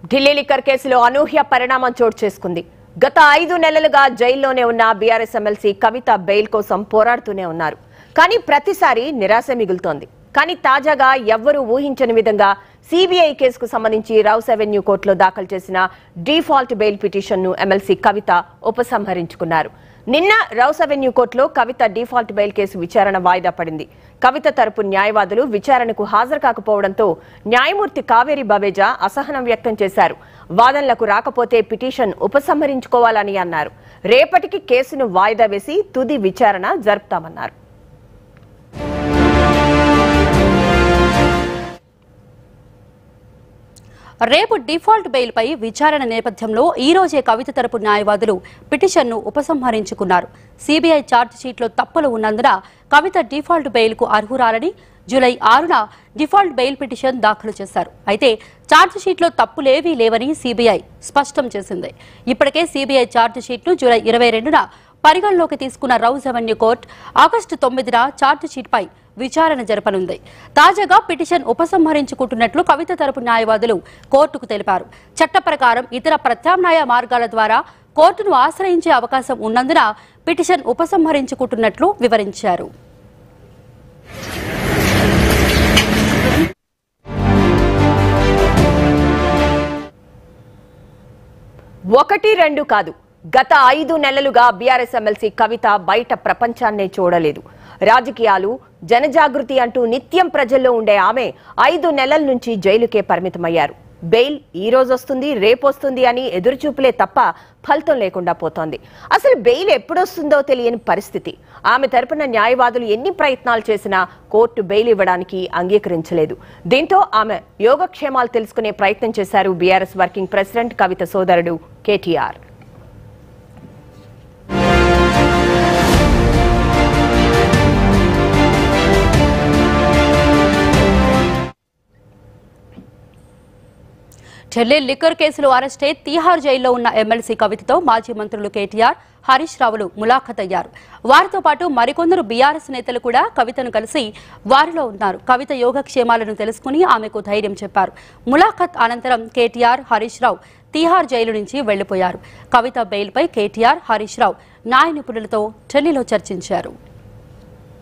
Delhi liquor కేసులో అనూహ్య పరిణామం చోటు చేసుకుంది గత ఐదు నెలలుగా జైల్లోనే ఉన్న బీఆర్ఎస్ ఎమ్మెల్సీ కవిత బెయిల్ కోసం పోరాడుతూనే ఉన్నారు కానీ ప్రతిసారి నిరాశ మిగులుతోంది కానీ తాజాగా ఎవ్వరూ ఊహించని విధంగా సిబిఐ కేసుకు సంబంధించి రౌస్ అవెన్యూ కోర్టులో దాఖలు చేసిన డీఫాల్ట్ బెయిల్ పిటిషన్ను ఎమ్మెల్సీ కవిత ఉపసంహరించుకున్నారు నిన్న రౌస్ అవెన్యూ కోర్టులో కవిత డీఫాల్ట్ బెయిల్ కేసు విచారణ వాయిదా పడింది కవిత తరపు న్యాయవాదులు విచారణకు హాజరు కాకపోవడంతో న్యాయమూర్తి కావేరి బవేజా అసహనం వ్యక్తం చేశారు వాదనలకు రాకపోతే పిటిషన్ ఉపసంహరించుకోవాలని అన్నారు రేపటికి కేసును వాయిదా వేసి తుది విచారణ జరుపుతామన్నారు రేపు డిఫాల్ట్ బెయిల్పై విచారణ నేపథ్యంలో ఈ రోజే కవిత తరపు న్యాయవాదులు పిటిషన్ను ఉపసంహరించుకున్నారు సిబిఐ ఛార్జ్ షీట్లో తప్పులు ఉన్నందున కవిత డిఫాల్ట్ బెయిల్కు అర్హురాలని జూలై ఆరున డిఫాల్ట్ బెయిల్ పిటిషన్ దాఖలు చేశారు అయితే ఛార్జ్ షీట్లో తప్పులేవీ లేవని సిబిఐ స్పష్టం చేసింది ఇప్పటికే సిబిఐ ఛార్జ్ షీట్ను జూలై ఇరవై రెండున పరిగణలోకి తీసుకున్న రౌజ్ అవెన్యూ కోర్టు ఆగస్టు తొమ్మిదిన ఛార్జ్ షీట్పై విచారణ జరపనుంది తాజాగా పిటిషన్ ఉపసంహరించుకుంటున్నట్లు కవిత తరపు న్యాయవాదులు కోర్టుకు తెలిపారు చట్ట ప్రకారం ఇతర ప్రత్యామ్నాయ మార్గాల ద్వారా కోర్టును ఆశ్రయించే అవకాశం ఉన్నందున పిటిషన్ ఉపసంహరించుకుంటున్నట్లు వివరించారు ఒకటి రెండు కాదు గత ఐదు నెలలుగా బీఆర్ఎస్ ఎమ్మెల్సీ కవిత బయట ప్రపంచాన్నే చూడలేదు రాజకీయాలు జనజాగృతి అంటూ నిత్యం ప్రజల్లో ఉండే ఆమె ఐదు నెలల నుంచి జైలుకే పరిమితమయ్యారు బెయిల్ ఈ రోజు వస్తుంది రేపు వస్తుంది అని ఎదురుచూపులే తప్ప ఫలితం లేకుండా పోతోంది అసలు బెయిల్ ఎప్పుడొస్తుందో తెలియని పరిస్థితి ఆమె తరపున న్యాయవాదులు ఎన్ని ప్రయత్నాలు చేసినా కోర్టు బెయిల్ ఇవ్వడానికి అంగీకరించలేదు దీంతో ఆమె యోగక్షేమాలు తెలుసుకునే ప్రయత్నం చేశారు బీఆర్ఎస్ వర్కింగ్ ప్రెసిడెంట్ కవిత సోదరుడు కేటీఆర్ ఢిల్లీ లిక్కర్ కేసులో అరెస్టే తీహార్ జైల్లో ఉన్న ఎమ్మెల్సీ కవితతో మాజీ మంత్రులు కేటీఆర్ హరీష్ రావులు ములాఖత్ అయ్యారు వారితో పాటు మరికొందరు బీఆర్ఎస్ నేతలు కూడా కవితను కలిసి వారిలో ఉన్నారు కవిత యోగక్షేమాలను తెలుసుకుని ఆమెకు ధైర్యం చెప్పారు ములాఖత్ అనంతరం కేటీఆర్ హరీష్ రావు తీహార్ జైలు నుంచి వెళ్లిపోయారు కవిత బెయిల్పై కేటీఆర్ హరీష్ రావు న్యాయ నిపుణులతో ఢిల్లీలో చర్చించారు